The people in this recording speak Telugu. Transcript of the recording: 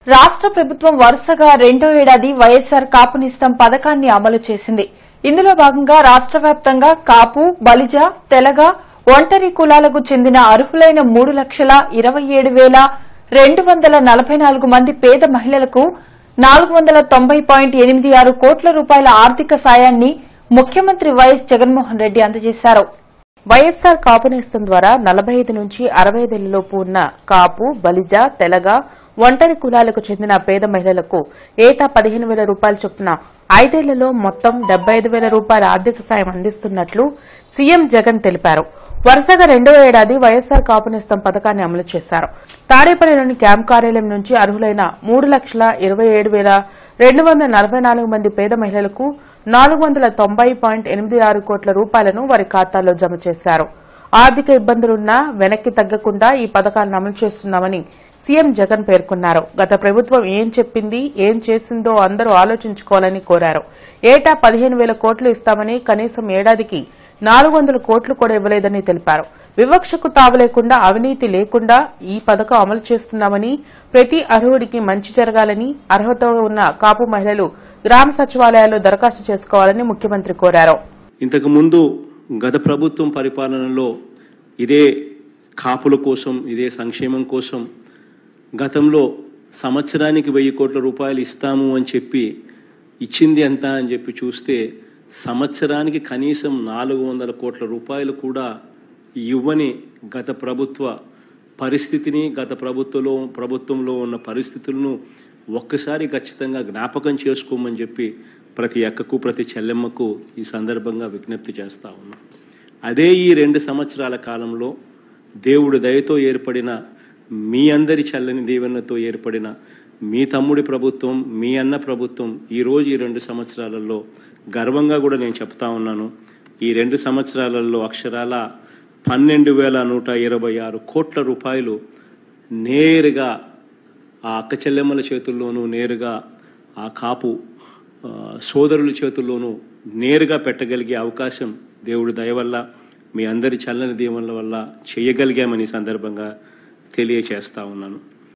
రాష్ట్ర ప్రభుత్వం వరుసగా రెండో ఏడాది వైఎస్సార్ కాపునిస్తం పథకాన్ని అమలు చేసింది ఇందులో భాగంగా రాష్ట్ర వ్యాప్తంగా కాపు బలిజ తెలగ ఒంటరి కులాలకు చెందిన అర్హులైన మూడు లక్షల ఇరవై ఏడు వేల రెండు వందల నలభై నాలుగు మంది పేద మహిళలకు నాలుగు వందల తొంభై పాయింట్ ఎనిమిది ఆరు కోట్ల రూపాయల ఆర్థిక సాయాన్ని ముఖ్యమంత్రి వైఎస్ జగన్మోహన్ రెడ్డి అందజేశారు వైఎస్సార్ కాపు నేస్తం ద్వారా నలభై ఐదు నుంచి అరవై ఐదేళ్లలోపు ఉన్న కాపు బలిజ తెలగ ఒంటరి కులాలకు చెందిన పేద మహిళలకు ఏటా పదిహేను వేల రూపాయల చొప్పున ఐదేళ్లలో మొత్తం డెబ్బై ఐదు వేల రూపాయల ఆర్థిక సాయం అందిస్తున్నట్లు సీఎం జగన్ తెలిపారు వరుసగా రెండో ఏడాది వైఎస్సార్ కాపు నేస్తం పథకాన్ని అమలు చేశారు తాడేపల్లిలోని క్యాంప్ కార్యాలయం నుంచి అర్హులైన మూడు లక్షల ఇరవై ఏడు వేల రెండు వందల నలభై నాలుగు మంది పేద మహిళలకు నాలుగు వందల తొంభై పాయింట్ ఎనిమిది ఆరు కోట్ల రూపాయలను వారి ఖాతాల్లో జమ చేశారు ఆర్థిక ఇబ్బందులున్నా వెనక్కి తగ్గకుండా ఈ పథకాలను అమలు చేస్తున్నామని సీఎం జగన్ పేర్కొన్నారు గత ప్రభుత్వం ఏం చెప్పింది ఏం చేసిందో అందరూ ఆలోచించుకోవాలని కోరారు ఏటా పదిహేను వేల కోట్లు ఇస్తామని కనీసం ఏడాదికి నాలుగు వందల కోట్లు కూడా ఇవ్వలేదని తెలిపారు వివక్షకు తావలేకుండా అవినీతి లేకుండా ఈ పథకం అమలు చేస్తున్నామని ప్రతి అర్హుడికి మంచి జరగాలని అర్హత ఉన్న కాపు మహిళలు గ్రామ సచివాలయాల్లో దరఖాస్తు చేసుకోవాలని ముఖ్యమంత్రి కోరారు ఇంతకు ముందు గత ప్రభుత్వం పరిపాలనలో ఇదే కాపుల కోసం ఇదే సంక్షేమం కోసం గతంలో సంవత్సరానికి వెయ్యి కోట్ల రూపాయలు ఇస్తాము అని చెప్పి ఇచ్చింది ఎంత అని చెప్పి చూస్తే సంవత్సరానికి కనీసం నాలుగు వందల కోట్ల రూపాయలు కూడా ఇవ్వని గత ప్రభుత్వ పరిస్థితిని గత ప్రభుత్వంలో ప్రభుత్వంలో ఉన్న పరిస్థితులను ఒక్కసారి ఖచ్చితంగా జ్ఞాపకం చేసుకోమని చెప్పి ప్రతి అక్కకు ప్రతి చెల్లెమ్మకు ఈ సందర్భంగా విజ్ఞప్తి చేస్తా ఉన్నాం అదే ఈ రెండు సంవత్సరాల కాలంలో దేవుడి దయతో ఏర్పడిన మీ అందరి చల్లని దీవెనతో ఏర్పడిన మీ తమ్ముడి ప్రభుత్వం మీ అన్న ప్రభుత్వం ఈరోజు ఈ రెండు సంవత్సరాలలో గర్వంగా కూడా నేను చెప్తా ఉన్నాను ఈ రెండు సంవత్సరాలలో అక్షరాల పన్నెండు వేల నూట ఇరవై ఆరు కోట్ల రూపాయలు నేరుగా ఆ అక్క చెల్లెమ్మల చేతుల్లోనూ నేరుగా ఆ కాపు ఆ, సోదరుల చేతుల్లోనూ నేరుగా పెట్టగలిగే అవకాశం దేవుడి దయ వల్ల మీ అందరి చల్లని దీవెనల వల్ల చేయగలిగామని ఈ సందర్భంగా తెలియచేస్తా ఉన్నాను